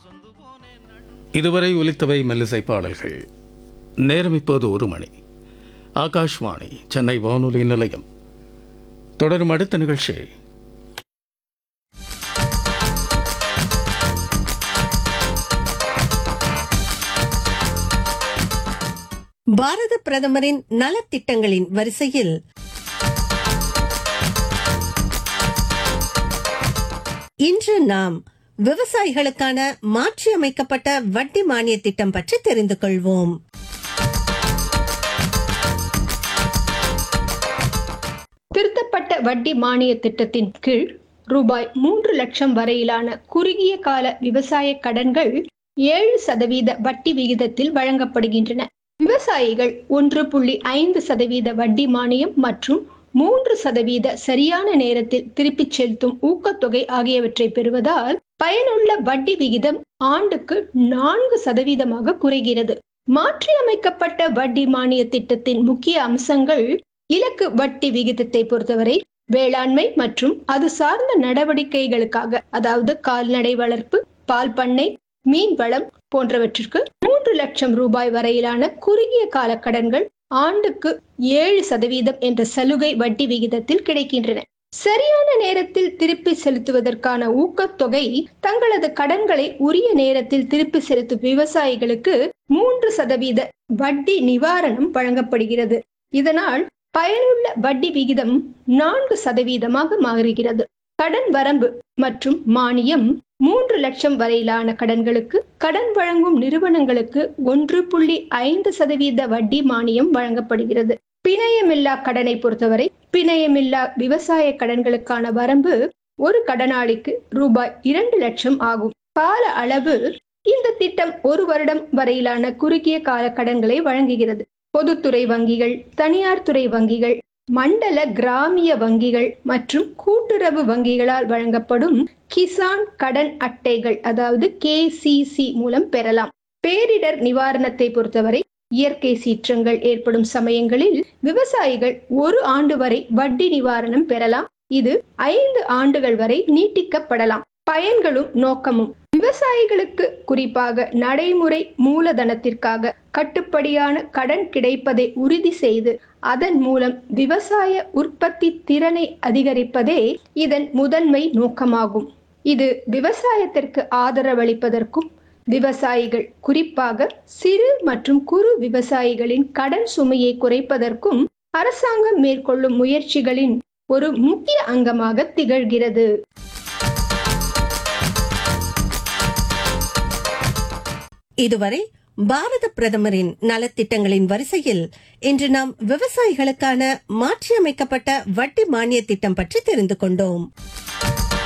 இதுவரை ஒலித்தவை மெல்லிசை பாடல்கள் நேரம் இப்போது ஒரு மணி ஆகாஷ்வாணி சென்னை வானொலி நிலையம் தொடரும் அடுத்த நிகழ்ச்சி பாரத பிரதமரின் நலத்திட்டங்களின் வரிசையில் இன்று நாம் விவசாயிகளுக்கான மாற்றியமைக்கப்பட்ட வட்டி மானிய திட்டம் பற்றி தெரிந்து கொள்வோம் திருத்தப்பட்ட வட்டி மானிய திட்டத்தின் கீழ் ரூபாய் மூன்று லட்சம் வரையிலான குறுகிய கால விவசாய கடன்கள் ஏழு சதவீத வட்டி விகிதத்தில் வழங்கப்படுகின்றன விவசாயிகள் ஒன்று புள்ளி ஐந்து சதவீத வட்டி மானியம் மற்றும் மூன்று சதவீத சரியான நேரத்தில் திருப்பிச் செலுத்தும் ஊக்கத்தொகை ஆகியவற்றை பெறுவதால் பயனுள்ள வட்டி விகிதம் ஆண்டுக்கு நான்கு சதவீதமாக குறைகிறது மாற்றியமைக்கப்பட்ட வட்டி மானிய திட்டத்தின் முக்கிய அம்சங்கள் இலக்கு வட்டி விகிதத்தை பொறுத்தவரை வேளாண்மை மற்றும் அது சார்ந்த நடவடிக்கைகளுக்காக அதாவது கால்நடை வளர்ப்பு பால் பண்ணை மீன் வளம் போன்றவற்றிற்கு மூன்று லட்சம் ரூபாய் வரையிலான குறுகிய கால கடன்கள் ஆண்டுக்கு ஏழு சதவீதம் என்ற சலுகை வட்டி விகிதத்தில் கிடைக்கின்றன சரியான நேரத்தில் திருப்பி செலுத்துவதற்கான ஊக்கத்தொகை தங்களது கடன்களை உரிய நேரத்தில் திருப்பி செலுத்தும் விவசாயிகளுக்கு மூன்று சதவீத வட்டி நிவாரணம் வழங்கப்படுகிறது இதனால் பயனுள்ள வட்டி விகிதம் நான்கு சதவீதமாக மாறுகிறது கடன் வரம்பு மற்றும் மானியம் மூன்று லட்சம் வரையிலான கடன்களுக்கு கடன் வழங்கும் நிறுவனங்களுக்கு ஒன்று புள்ளி ஐந்து சதவீத வட்டி மானியம் வழங்கப்படுகிறது பிணையமில்லா கடனை பொறுத்தவரை பிணையமில்லா விவசாய கடன்களுக்கான வரம்பு ஒரு கடனாளிக்கு ரூபாய் இரண்டு லட்சம் ஆகும் கால அளவு இந்த திட்டம் ஒரு வருடம் வரையிலான குறுகிய கால கடன்களை வழங்குகிறது பொதுத்துறை வங்கிகள் தனியார் துறை வங்கிகள் மண்டல கிராமிய வங்கிகள் மற்றும் கூட்டுறவு வங்கிகளால் வழங்கப்படும் கிசான் கடன் அட்டைகள் அதாவது கேசிசி மூலம் பெறலாம் பேரிடர் நிவாரணத்தை பொறுத்தவரை இயற்கை சீற்றங்கள் ஏற்படும் சமயங்களில் விவசாயிகள் ஒரு ஆண்டு வரை வட்டி நிவாரணம் பெறலாம் இது ஐந்து ஆண்டுகள் வரை நீட்டிக்கப்படலாம் பயன்களும் நோக்கமும் விவசாயிகளுக்கு குறிப்பாக நடைமுறை மூலதனத்திற்காக கட்டுப்படியான கடன் கிடைப்பதை உறுதி செய்து அதன் மூலம் விவசாய உற்பத்தி திறனை அதிகரிப்பதே இதன் முதன்மை நோக்கமாகும் இது விவசாயத்திற்கு ஆதரவளிப்பதற்கும் விவசாயிகள் குறிப்பாக சிறு மற்றும் குறு விவசாயிகளின் கடன் சுமையை குறைப்பதற்கும் அரசாங்கம் மேற்கொள்ளும் முயற்சிகளின் ஒரு முக்கிய அங்கமாக திகழ்கிறது இதுவரை பாரத பிரதமரின் நலத்திட்டங்களின் வரிசையில் இன்று நாம் விவசாயிகளுக்கான மாற்றியமைக்கப்பட்ட வட்டி மானிய திட்டம் பற்றி தெரிந்து கொண்டோம்